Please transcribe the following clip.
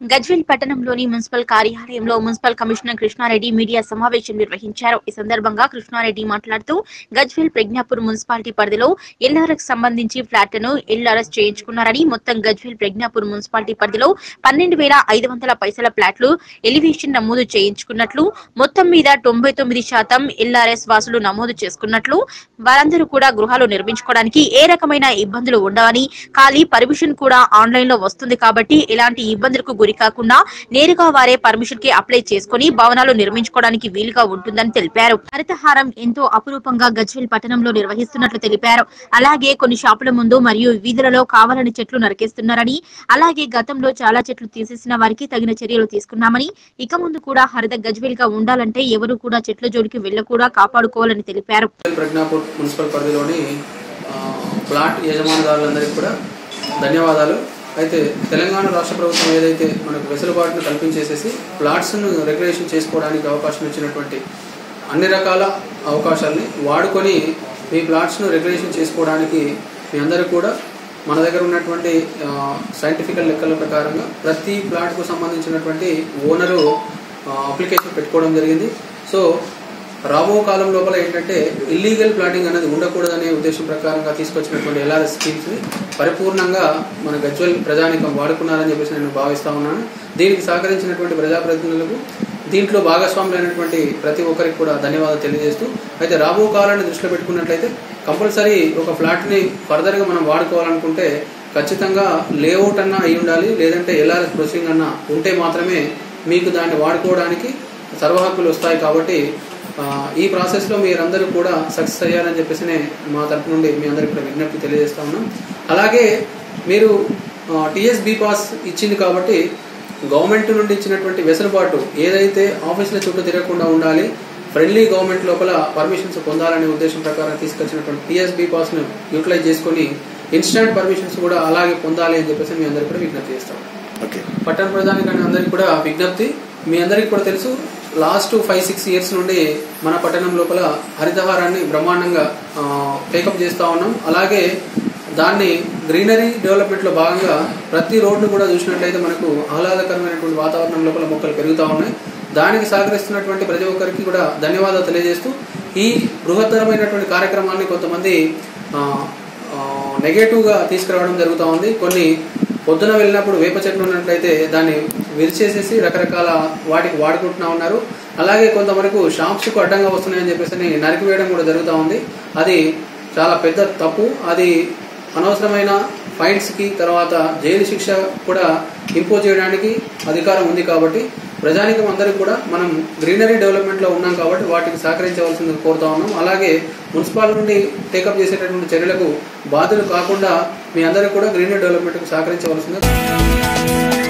గజ్వేల్ పట్టణంలోని మున్సిపల్ కార్యాలయంలో municipal commissioner Krishna Reddy media సమావేశం నిర్వహించారు ఈ సందర్భంగా కృష్ణారెడ్డి మాట్లాడుతూ గజ్వేల్ ప్రజ్ఞాపూర్ మున్సిపాలిటీ పరిధిలో ఎల్ఆర్ఎస్ సంబంధించి ఫ్లాట్లను ఎల్ఆర్ఎస్ చేయించుకున్నారని మొత్తం గజ్వేల్ ప్రజ్ఞాపూర్ మున్సిపాలిటీ పరిధిలో పన్నెండు వేల ఐదు వందల పైసల ఫ్లాట్లు ఎలివేషన్ నమోదు చేయించుకున్నట్లు మొత్తం మీద తొంభై తొమ్మిది శాతం ఎల్ఆర్ఎస్ వాసులు నమోదు చేసుకున్నట్లు వారందరూ కూడా గృహాలు నిర్మించుకోవడానికి ఏ రకమైన ఇబ్బందులు ఉండవని ఖాళీ పర్మిషన్ కూడా ఆన్లైన్ లో వస్తుంది కాబట్టి ఎలాంటి ఇబ్బందులకు గురి కాకుండా నేరుగా వారే పర్మిషన్ కి అప్లై చేసుకుని భవనాలు నిర్మించుకోవడానికి వీలుగా ఉంటుందని తెలిపారు హరితహారం ఎంతో అపురూపంగా గజ్వేల్ పట్టణంలో నిర్వహిస్తున్నట్లు తెలిపారు అలాగే కొన్ని షాపుల ముందు మరియు వీధులలో కావాలని చెట్లు నరికేస్తున్నారని అలాగే గతంలో చాలా చెట్లు తీసేసిన వారికి తగిన చర్యలు తీసుకున్నామని ఇక ముందు కూడా హరిత గజ్వేల్ గా ఉండాలంటే ఎవరు కూడా చెట్ల జోలికి వెళ్ళకూడా కాపాడుకోవాలని తెలిపారు ప్రజ్ఞాపూర్ మున్సిపల్ పరిధిలోని ఆ, ప్లాట్ యజమానుదారులందరికీ కూడా ధన్యవాదాలు అయితే తెలంగాణ రాష్ట్ర ప్రభుత్వం ఏదైతే మనకు వెసులుబాటును కల్పించేసేసి ప్లాట్స్ను రెగ్యులేషన్ చేసుకోవడానికి అవకాశం ఇచ్చినటువంటి అన్ని రకాల అవకాశాలని వాడుకొని మీ ప్లాట్స్ను రెగ్యులేషన్ చేసుకోవడానికి మీ అందరూ కూడా మన దగ్గర ఉన్నటువంటి సైంటిఫికల్ లెక్కల ప్రకారంగా ప్రతి ప్లాట్కు సంబంధించినటువంటి ఓనరు అప్లికేషన్ పెట్టుకోవడం జరిగింది సో రాబో కాలం లోపల ఏంటంటే ఇల్లీగల్ ప్లాటింగ్ అనేది ఉండకూడదనే ఉద్దేశం ప్రకారంగా తీసుకొచ్చినటువంటి ఎల్ఆర్ఎస్ స్కీమ్స్ ని పరిపూర్ణంగా మన గజ్వల్ ప్రజానికం వాడుకున్నారని చెప్పేసి నేను భావిస్తా ఉన్నాను దీనికి సహకరించినటువంటి ప్రజాప్రతినిధులకు దీంట్లో భాగస్వాములైనటువంటి ప్రతి ఒక్కరికి కూడా ధన్యవాదాలు తెలియజేస్తూ అయితే రాబో కాలాన్ని దృష్టిలో పెట్టుకున్నట్లయితే కంపల్సరీ ఒక ఫ్లాట్ని ఫర్దర్గా మనం వాడుకోవాలనుకుంటే ఖచ్చితంగా లేఅవుట్ అన్నా అయి ఉండాలి లేదంటే ఎల్ఆర్ఎస్ ప్రొసీడింగ్ అన్నా ఉంటే మాత్రమే మీకు దాన్ని వాడుకోవడానికి సర్వ హక్కులు వస్తాయి కాబట్టి ఆ, ఈ ప్రాసెస్లో మీరందరూ కూడా సక్సెస్ అయ్యారని చెప్పేసి మా తరపు నుండి మీ అందరికీ కూడా విజ్ఞప్తి తెలియజేస్తా ఉన్నాం అలాగే మీరు టిఎస్ బి పాస్ ఇచ్చింది కాబట్టి గవర్నమెంట్ నుండి ఇచ్చినటువంటి వెసులుబాటు ఏదైతే ఆఫీసుల చుట్టూ తిరగకుండా ఉండాలి ఫ్రెండ్లీ గవర్నమెంట్ లోపల పర్మిషన్స్ పొందాలనే ఉద్దేశం ప్రకారం తీసుకొచ్చినటువంటి టిఎస్బి పాస్ను యూటిలైజ్ చేసుకొని ఇన్స్టాంట్ పర్మిషన్స్ కూడా అలాగే పొందాలి అని చెప్పేసి మీ అందరికీ కూడా విజ్ఞప్తి చేస్తాం ఓకే పట్టణ ప్రధానికాన్ని అందరికీ కూడా విజ్ఞప్తి మీ అందరికీ కూడా తెలుసు లాస్ట్ ఫైవ్ సిక్స్ ఇయర్స్ నుండి మన పట్టణం లోపల హరితహారాన్ని బ్రహ్మాండంగా టేకప్ చేస్తా ఉన్నాం అలాగే దాన్ని గ్రీనరీ డెవలప్మెంట్ లో భాగంగా ప్రతి రోడ్డు కూడా చూసినట్లయితే మనకు ఆహ్లాదకరమైనటువంటి వాతావరణం లోపల మొక్కలు పెరుగుతూ ఉన్నాయి దానికి సహకరిస్తున్నటువంటి ప్రతి ఒక్కరికి కూడా ధన్యవాదాలు తెలియజేస్తూ ఈ బృహత్తరమైనటువంటి కార్యక్రమాన్ని కొంతమంది నెగటివ్ గా తీసుకురావడం జరుగుతూ ఉంది కొన్ని పొద్దున వెళ్ళినప్పుడు వేప చెట్లు ఉన్నట్లయితే దాన్ని విరిచేసేసి రకరకాల వాటికి వాడుకుంటున్నా ఉన్నారు అలాగే కొంతవరకు షాప్స్ కు అడ్డంగా వస్తున్నాయని చెప్పేసి నరికివేయడం కూడా జరుగుతూ ఉంది అది చాలా పెద్ద తప్పు అది అనవసరమైన ఫైన్స్ కి తర్వాత జైలు శిక్ష కూడా ఇంపోజ్ చేయడానికి అధికారం ఉంది కాబట్టి ప్రజానికం అందరికీ కూడా మనం గ్రీనరీ డెవలప్మెంట్ లో ఉన్నాం కాబట్టి వాటికి సహకరించవలసింది కోరుతా ఉన్నాం అలాగే మున్సిపాల్ నుండి టేకప్ చేసేటటువంటి చర్యలకు బాధలు కాకుండా మీ అందరూ కూడా గ్రీనరీ డెవలప్మెంట్ కు సహకరించవలసింది